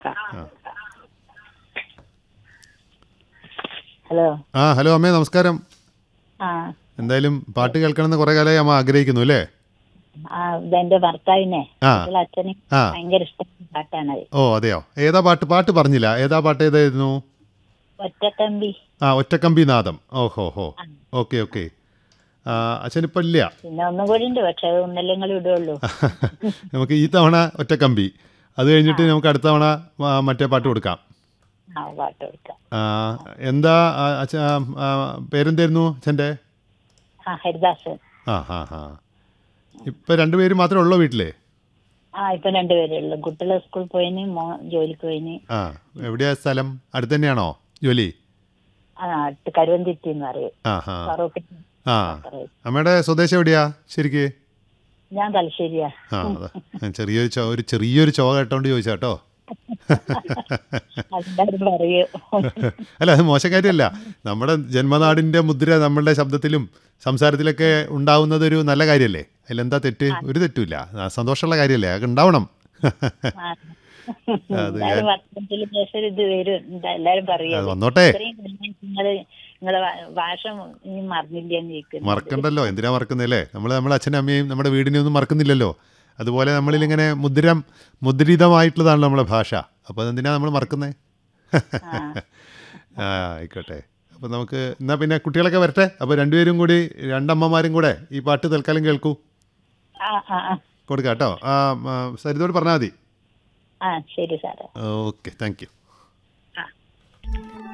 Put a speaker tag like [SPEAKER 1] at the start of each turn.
[SPEAKER 1] ആ
[SPEAKER 2] ഹലോ
[SPEAKER 1] ആ ഹലോ അമ്മേ നമസ്കാരം
[SPEAKER 2] ആ
[SPEAKER 1] എന്തായാലും പാട്ട് കേൾക്കണമെന്ന് കുറേ കാലമായി അമ്മ ആഗ്രഹിക്കുന്നു അല്ലേ
[SPEAKER 2] ആ ഇതെന്റെ ഭർത്താവിനെ
[SPEAKER 1] ആ.
[SPEAKER 2] ഇതിലെ അച്ഛന്
[SPEAKER 1] ആ.
[SPEAKER 2] ഭയങ്കര ഇഷ്ടപ്പെട്ട പാട്ടാണത്
[SPEAKER 1] ഓ അതെയോ ഏതാ പാട്ട് പാട്ട് പറഞ്ഞില്ല ഏതാ പാട്ട് ഏതായിരുന്നു
[SPEAKER 2] ഒറ്റത്തമ്പി
[SPEAKER 1] ആ ഒറ്റക്കമ്പി നാദം ഓഹോ ഹോ ഓക്കെ ഓക്കെ ആ അച്ഛനിപ്പോൾ ഇല്ല
[SPEAKER 2] പിന്നെ ഒന്നും കൂടി ഉണ്ട് പക്ഷെ അത് ഒന്നല്ലെങ്കിൽ ഇടുള്ളൂ
[SPEAKER 1] നമുക്ക് ഈ തവണ ഒറ്റക്കമ്പി അത് കഴിഞ്ഞിട്ട് നമുക്ക് അടുത്ത തവണ ആ, മറ്റേ പാട്ട് കൊടുക്കാം
[SPEAKER 2] ആ പാട്ട് കൊടുക്കാം
[SPEAKER 1] ആ, എന്താ ആ, അച്ഛ ആ, പേരെന്തായിരുന്നു അച്ഛൻ്റെ
[SPEAKER 2] ആ ഹരിദാസൻ
[SPEAKER 1] ആ ഹാ ഹാ ഇപ്പം രണ്ടുപേരും മാത്രമേ ഉള്ളൂ വീട്ടിലേ
[SPEAKER 2] ആ ഇപ്പൊ രണ്ടുപേരേ ഉള്ളൂ കുട്ടികളെ സ്കൂളിൽ പോയിന് മോ ജോലിക്ക് പോയിന്
[SPEAKER 1] ആ എവിടെയാ സ്ഥലം അടുത്ത് തന്നെയാണോ ജോലി
[SPEAKER 2] ആ അടുത്ത് കരുവന്തിറ്റി എന്ന് പറയും
[SPEAKER 1] ആ ഹാ
[SPEAKER 2] ഫറൂഖ്
[SPEAKER 1] ആ അമ്മയുടെ സ്വദേശം എവിടെയാ ശരിക്ക്
[SPEAKER 2] ഞാൻ തലശ്ശേരിയാ
[SPEAKER 1] ആ അതാ ഞാൻ ചെറിയൊരു ചോ ഒരു ചെറിയൊരു ചോ കേട്ടോണ്ട് ചോദിച്ചാ കേട്ടോ
[SPEAKER 2] അതെല്ലാവരും പറയൂ
[SPEAKER 1] അല്ല അത് മോശം കാര്യമല്ല നമ്മുടെ ജന്മനാടിൻ്റെ മുദ്ര നമ്മളുടെ ശബ്ദത്തിലും സംസാരത്തിലൊക്കെ ഉണ്ടാവുന്നത് ഒരു നല്ല കാര്യമല്ലേ അതിലെന്താ തെറ്റ് ഒരു തെറ്റുമില്ല ആ, സന്തോഷമുള്ള കാര്യമല്ലേ അതൊക്കെ ഉണ്ടാവണം
[SPEAKER 2] ആ. എല്ലാവരും വർത്തനത്തിൽ ശേഷം ഇത് വരും എന്താ എല്ലാരും പറയും
[SPEAKER 1] അത് വന്നോട്ടെ
[SPEAKER 2] ഇത്രയും നിങ്ങള് നിങ്ങളെ ഭാ- ഭാഷ ഇനി മറന്നില്ലെന്ന് ചോദിക്കുന്നു
[SPEAKER 1] മറക്കണ്ടല്ലോ എന്തിനാ മറക്കുന്നല്ലേ നമ്മൾ നമ്മുടെ അച്ഛനും അമ്മയും നമ്മുടെ വീടിനെ ഒന്നും മറക്കുന്നില്ലല്ലോ അതുപോലെ നമ്മളിൽ ഇങ്ങനെ മുദ്രം മുദ്രിതമായിട്ടുള്ളതാണല്ലോ നമ്മളെ ഭാഷ അപ്പോൾ അതെന്തിനാ നമ്മൾ മറക്കുന്നേ ആ ആയിക്കോട്ടെ അപ്പോൾ നമുക്ക് എന്നാൽ പിന്നെ കുട്ടികളൊക്കെ വരട്ടെ അപ്പോൾ രണ്ടുപേരും കൂടി രണ്ടമ്മമാരും കൂടെ ഈ പാട്ട് തൽക്കാലം കേൾക്കൂ
[SPEAKER 2] ആ ആ ആ.
[SPEAKER 1] കൊടുക്കാം കേട്ടോ ആ ആ, സരിതോട് പറഞ്ഞാൽ മതി
[SPEAKER 2] ആ ശരി സാറേ
[SPEAKER 1] ഓക്കെ താങ്ക് യു